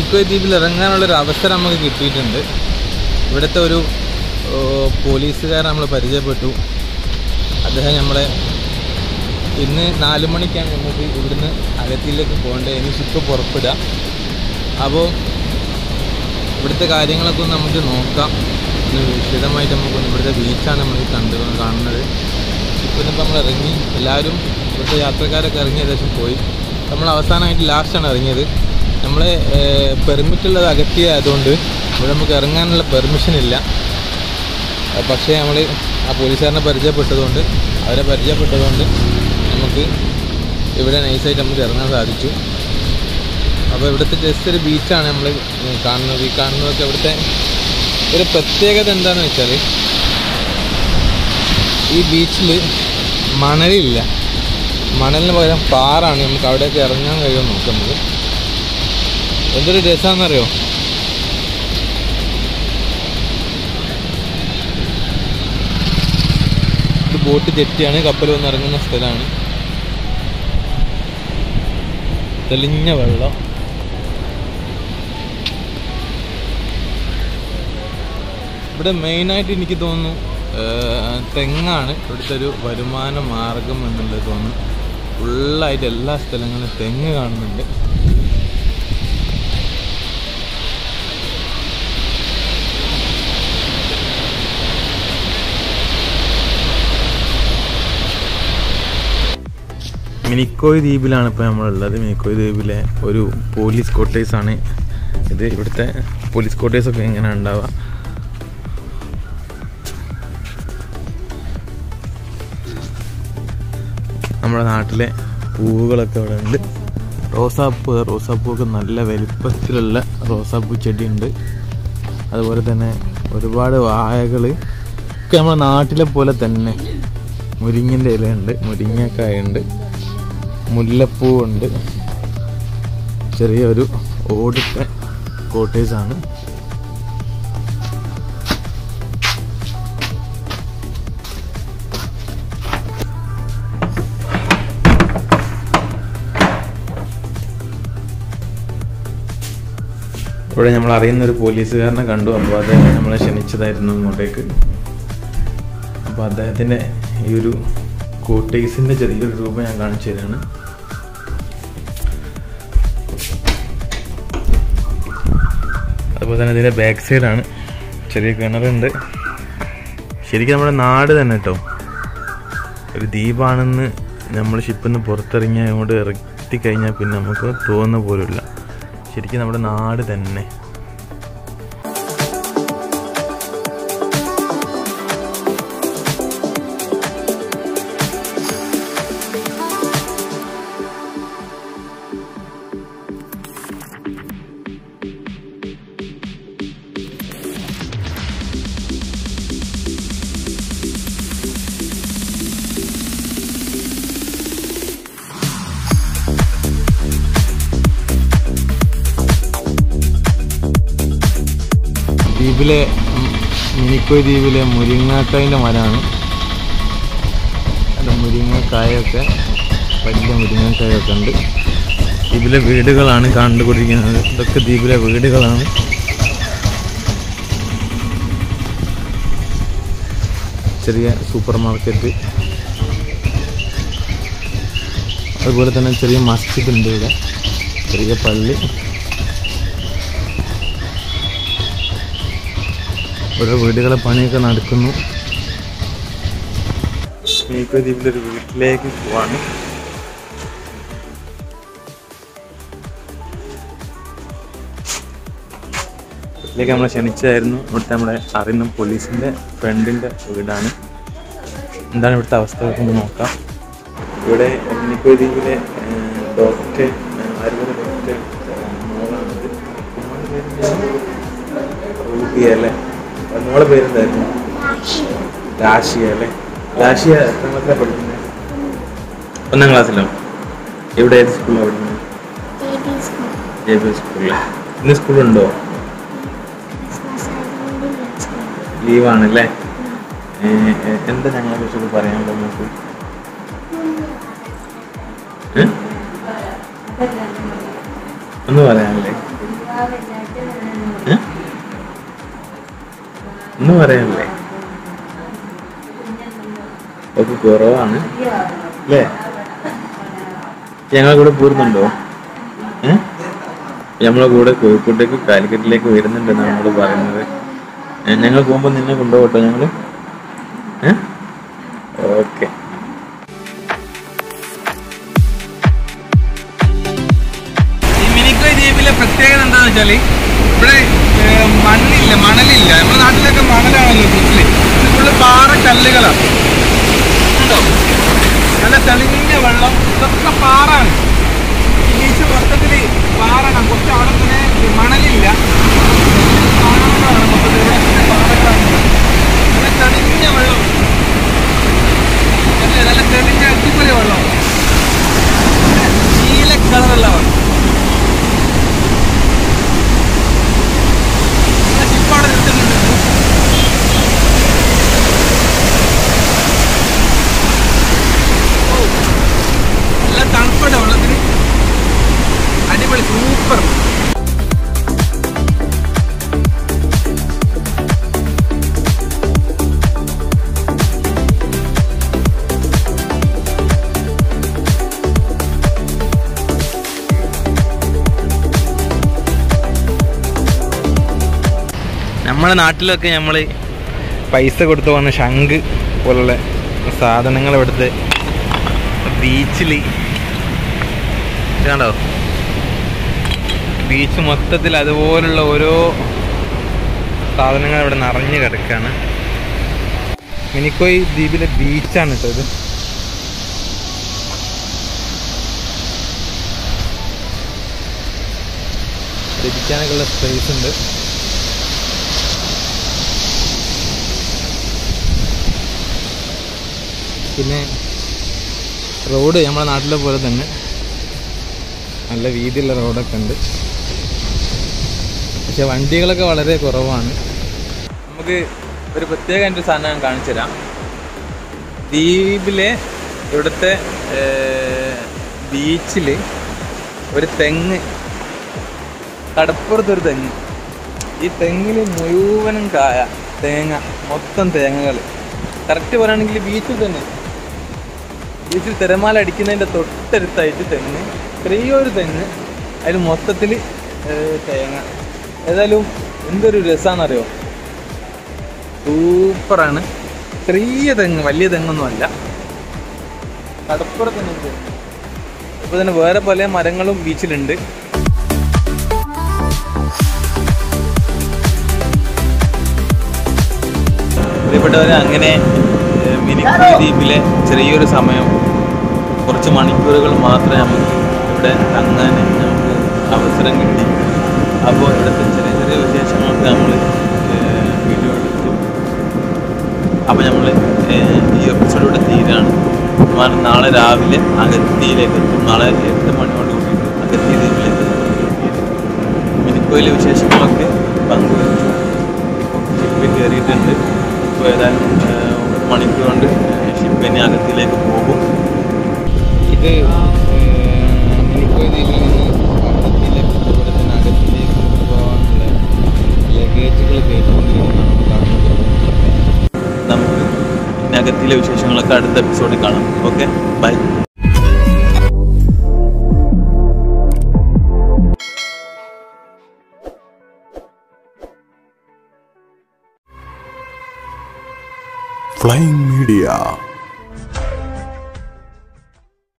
മിനിക്കോയ് ദ്വീപിൽ ഇറങ്ങാനുള്ളൊരു അവസരം നമുക്ക് കിട്ടിയിട്ടുണ്ട് ഇവിടുത്തെ ഒരു ഓ, പോലീസുകാരൻ നമ്മൾ പരിചയപ്പെട്ടു അദ്ദേഹം നമ്മളെ ഇന്ന് നാല് മണിക്കാണ് നമുക്ക് ഇവിടുന്ന് അകത്തിലേക്ക് പോകേണ്ടത് ഇനി ഷിപ്പ് പുറപ്പെടുക അപ്പോൾ ഇവിടുത്തെ കാര്യങ്ങളൊക്കെ ഒന്ന് നമുക്ക് നോക്കാം ഒന്ന് വിശദമായിട്ട് നമുക്ക് ഇവിടുത്തെ ബീച്ചാണ് നമ്മൾ കണ്ടു കാണുന്നത് ഷിപ്പിൽ നിന്ന് നമ്മൾ ഇറങ്ങി എല്ലാവരും ഇവിടുത്തെ യാത്രക്കാരൊക്കെ ഇറങ്ങി ഏകദേശം പോയി നമ്മൾ അവസാനമായിട്ട് ലാസ്റ്റാണ് ഇറങ്ങിയത് നമ്മൾ പെർമിറ്റ് ഉള്ളത് അകത്തി ആയതുകൊണ്ട് ഇവിടെ നമുക്ക് ഇറങ്ങാനുള്ള പെർമിഷൻ ഇല്ല അഹ് പക്ഷേ നമ്മൾ ആ പോലീസുകാരനെ പരിചയപ്പെട്ടതുകൊണ്ട് അവരെ പരിചയപ്പെട്ടതുകൊണ്ട് നമുക്ക് ഇവിടെ നൈസായിട്ട് നമുക്ക് ഇറങ്ങാൻ സാധിച്ചു അപ്പോൾ ഇവിടുത്തെ ജസ്റ്റ് ഒരു ബീച്ചാണ് നമ്മൾ കാണുന്നത് ഈ കാണുന്നതൊക്കെ ഇവിടുത്തെ ഒരു പ്രത്യേകത എന്താണെന്ന് വെച്ചാൽ ഈ ബീച്ചിൽ മണലില്ല മണലിന് പകരം പാറാണ് നമുക്ക് അവിടെയൊക്കെ ഇറങ്ങാൻ കഴിയുമെന്ന് നോക്കാം നമുക്ക് എന്തൊരു രസമാണെന്നറിയോ ഇത് ബോട്ട് ജെറ്റിയാണ് കപ്പൽ വന്ന് ഇറങ്ങുന്ന സ്ഥലമാണ് തെളിഞ്ഞ വെള്ളം ഇവിടെ മെയിനായിട്ട് എനിക്ക് തോന്നുന്നു ഏർ, തെങ്ങാണ് ഇവിടുത്തെ ഒരു വരുമാന മാർഗം എന്നുള്ളത് തോന്നുന്നു ഫുള്ളായിട്ട് എല്ലാ സ്ഥലങ്ങളിലും തെങ്ങ് കാണുന്നുണ്ട് മിനിക്കോയ് ദ്വീപിലാണ് ഇപ്പോൾ നമ്മളുള്ളത് മിനിക്കോയ് ദ്വീപിലെ ഒരു പോലീസ് ക്വാർട്ടേഴ്സ് ആണ് ഇത് ഇവിടുത്തെ പോലീസ് ക്വാർട്ടേഴ്സ് ഒക്കെ എങ്ങനെ ഉണ്ടാവുക നമ്മുടെ നാട്ടിലെ പൂവുകളൊക്കെ ഇവിടെ ഉണ്ട് റോസാപ്പൂ റോസാപ്പൂ ഒക്കെ നല്ല വലിപ്പത്തിലുള്ള റോസാപ്പൂ ചെടിയുണ്ട് അതുപോലെ തന്നെ ഒരുപാട് വാഴകൾ ഒക്കെ നമ്മുടെ നാട്ടിലെ പോലെ തന്നെ മുരിങ്ങിൻ്റെ ഇലയുണ്ട് മുരിങ്ങക്കായുണ്ട് മുല്ലപ്പൂവുണ്ട് ചെറിയൊരു ഓടിട്ട കോട്ടേജാണ് ഇവിടെ നമ്മൾ അറിയുന്ന ഒരു പോലീസുകാരനെ കണ്ടു അപ്പോൾ അദ്ദേഹം നമ്മളെ ക്ഷണിച്ചതായിരുന്നു ഇങ്ങോട്ടേക്ക് അപ്പോൾ അദ്ദേഹത്തിൻ്റെ ഈ ഒരു കോട്ടേഴ്സിൻ്റെ ചെറിയൊരു രൂപം ഞാൻ കാണിച്ചു തരാണ് അതുപോലെ തന്നെ ഇതിൻ്റെ ബാക്ക് സൈഡാണ് ചെറിയ കിണറുണ്ട് ശരിക്കും നമ്മുടെ നാട് തന്നെ കേട്ടോ ഒരു ദ്വീപാണെന്ന് നമ്മൾ ഷിപ്പിൽ നിന്ന് പുറത്തിറങ്ങി അങ്ങോട്ട് ഇറക്കി കഴിഞ്ഞാൽ പിന്നെ നമുക്ക് തോന്നുന്ന പോലുമില്ല ശരിക്കും നമ്മുടെ നാട് തന്നെ ദ്വീപിലെ ഉം, മിനിക്കോയ് ദ്വീപിലെ മുരിങ്ങാക്കായിൻ്റെ മരമാണ് അല്ല മുരിങ്ങക്കായൊക്കെ വലിയ മുരിങ്ങക്കായൊക്കെ ഉണ്ട് ദ്വീപിലെ വീടുകളാണ് കണ്ടുകൊണ്ടിരിക്കുന്നത് ഇതൊക്കെ ദ്വീപിലെ വീടുകളാണ് ചെറിയ സൂപ്പർ മാർക്കറ്റ് അതുപോലെ തന്നെ ചെറിയ മസ്ജിദ് ഉണ്ട് ഇവിടെ ചെറിയ പള്ളി ഓരോ വീടുകളെ പണിയൊക്കെ നടക്കുന്നു മീക്കോ ദ്വീപിലെ ഒരു വീട്ടിലേക്ക് പോവാണ് വീട്ടിലേക്ക് നമ്മളെ ക്ഷണിച്ചായിരുന്നു ഇവിടുത്തെ നമ്മളെ അറിയുന്ന പോലീസിന്റെ ഫ്രണ്ടിന്റെ വീടാണ് എന്താണ് ഇവിടുത്തെ അവസ്ഥ ഒന്ന് നോക്കാം ഇവിടെ മീക്കോ ദ്വീപിലെ ഡോക്ടർ ആയുർവേദ ഡോക്ടർ മോളാണിത് മോളുടെ പേര് റൂബിയ അല്ലേ മോളെ പേരെന്തായിരുന്നു രാശിയ അല്ലേ രാശിയ എത്രാം ക്ലാസ്സിലാണ് പഠിക്കുന്നത് ഒന്നാം ക്ലാസ്സിലോ എവിടെ ഏത് സ്കൂളിലാണ് പഠിക്കുന്നത് ജെ ബി സ്കൂളിൽ ഇന്ന് സ്കൂളുണ്ടോ ലീവാണല്ലേ എന്താ ഞങ്ങളെ കുറിച്ചൊക്കെ പറയാനുള്ളത് നമുക്ക് ഏ? ഒന്ന് പറയാനല്ലേ ഏ? ഒന്നും പറയാനില്ലേ ഒക്കെ കുറവാണ് അല്ലേ ഞങ്ങളെ കൂടെ പോരുന്നുണ്ടോ ഏ നമ്മളെ കൂടെ കോഴിക്കോട്ടേക്ക് കാലിക്കറ്റിലേക്ക് വരുന്നുണ്ടെന്നാണ് നമ്മൾ പറയുന്നത് ഏ, ഞങ്ങൾ പോകുമ്പോൾ നിന്നെ കൊണ്ടുപോകട്ടോ ഞങ്ങൾ ഏ ഓക്കെ ഈ മിനിക്കോയ് ദ്വീപിലെ പ്രത്യേകത എന്താണെന്ന് വെച്ചാൽ ഇവിടെ ഏർ, മണ്ണില്ല മണലില്ല നമ്മുടെ നാട്ടിലൊക്കെ മണലാണല്ലോ ബീച്ചിൽ ഇത് ഫുള്ള് പാറ കല്ലുകളാണ് ഉണ്ടോ നല്ല തെളിഞ്ഞ വെള്ളം ഇതൊക്കെ പാറാണ് ഈ ബീച്ച് മൊത്തത്തിൽ പാറാണ് കുറച്ച് അവിടെ തന്നെ മണലില്ല പാറകളാണ് മൊത്തത്തിൽ ഇവിടെ പാറകളാണ് നല്ല തെളിഞ്ഞ വെള്ളം അല്ലേ നല്ല തെളിഞ്ഞ അടിപൊളി വെള്ളം നീല കളറുള്ള വെള്ളം ഷിപ്പ് അവിടെ നിർത്തുന്നുണ്ട് ഓ, നല്ല തണുപ്പുണ്ട് വെള്ളത്തിന് അടിപൊളി സൂപ്പർ നമ്മുടെ നാട്ടിലൊക്കെ നമ്മൾ പൈസ കൊടുത്ത് വന്ന ശംഖ് പോലുള്ള സാധനങ്ങൾ ഇവിടുത്തെ ബീച്ചിൽ കണ്ടോ ബീച്ച് മൊത്തത്തിൽ അതുപോലുള്ള ഓരോ സാധനങ്ങൾ ഇവിടെ നിറഞ്ഞു കിടക്കുകയാണ് മിനിക്കോയ് ദ്വീപിലെ ബീച്ചാണ് കേട്ടോ ഇത് ഇരിക്കാനൊക്കെ ഉള്ള സ്പേസ് ഉണ്ട് പിന്നെ റോഡ് നമ്മുടെ നാട്ടിലെ പോലെ തന്നെ നല്ല വീതിയുള്ള റോഡൊക്കെ ഉണ്ട് പക്ഷെ വണ്ടികളൊക്കെ വളരെ കുറവാണ് നമുക്ക് ഒരു പ്രത്യേക ഒരു സാധനം ഞാൻ കാണിച്ചു തരാം ദ്വീപിലെ ഇവിടുത്തെ ബീച്ചിൽ ഒരു തെങ്ങ് കടപ്പുറത്തൊരു തെങ്ങ് ഈ തെങ്ങിൽ മുഴുവനും കായ തേങ്ങ മൊത്തം തേങ്ങകൾ കറക്റ്റ് പറയുകയാണെങ്കിൽ ബീച്ചിൽ തന്നെ ബീച്ചിൽ തിരമാല അടിക്കുന്നതിൻ്റെ തൊട്ടടുത്തായിട്ട് തെങ്ങ് ചെറിയൊരു തെങ്ങ് അതിൽ മൊത്തത്തിൽ തേങ്ങ ഏതായാലും എന്തൊരു രസമാണെന്നറിയോ സൂപ്പറാണ് ചെറിയ തെങ്ങ് വലിയ തെങ്ങൊന്നും അല്ല കടപ്പുറത്ത് തന്നെ ഉണ്ട് ഇപ്പൊ തന്നെ വേറെ പല മരങ്ങളും ബീച്ചിലുണ്ട് പ്രിയപ്പെട്ടവരെ അങ്ങനെ ഏഹ്, മിനിക്കോയ് ദ്വീപിലെ ചെറിയൊരു സമയം കുറച്ച് മണിക്കൂറുകൾ മാത്രമേ നമുക്ക് ഇവിടെ തങ്ങാൻ നമുക്ക് അവസരം കിട്ടി അപ്പോൾ ഇവിടുത്തെ ചെറിയ ചെറിയ വിശേഷങ്ങളൊക്കെ നമ്മൾ വീഡിയോ എടുത്തു അപ്പോൾ നമ്മൾ ഈ എപ്പിസോഡ് ഇവിടെ തീരാണ് നമ്മൾ നാളെ രാവിലെ അഗത്തിയിലേക്ക് എത്തും നാളെ എട്ട് മണിയോട് കൂടിയിട്ട് അഗത്തി ദ്വീപിലേക്ക് മിനിക്കോയിലെ വിശേഷങ്ങളൊക്കെ പങ്കുവച്ചു ഷിപ്പിൽ കയറിയിട്ടുണ്ട് ഇപ്പോൾ ഏതായാലും ഏഹ്, ഒരു മണിക്കൂർ കൊണ്ട് ഷിപ്പ് ഇനി അകത്തിലേക്ക് പോകും ഇത് മിനിക്കോയ് ദ്വീപിൽ നിന്ന് അകത്തിലേക്ക് ഇവിടെ തന്നെ അകത്തിലേക്ക് പോകാനുള്ള ലഗേജുകൾ കയറ്റിക്കൊണ്ടിരിക്കുന്നതാണ് കാണുന്നത് നമുക്ക് ഇനി അകത്തിലെ വിശേഷങ്ങളൊക്കെ അടുത്ത എപ്പിസോഡിൽ കാണാം ഓക്കെ ബൈ Flying Media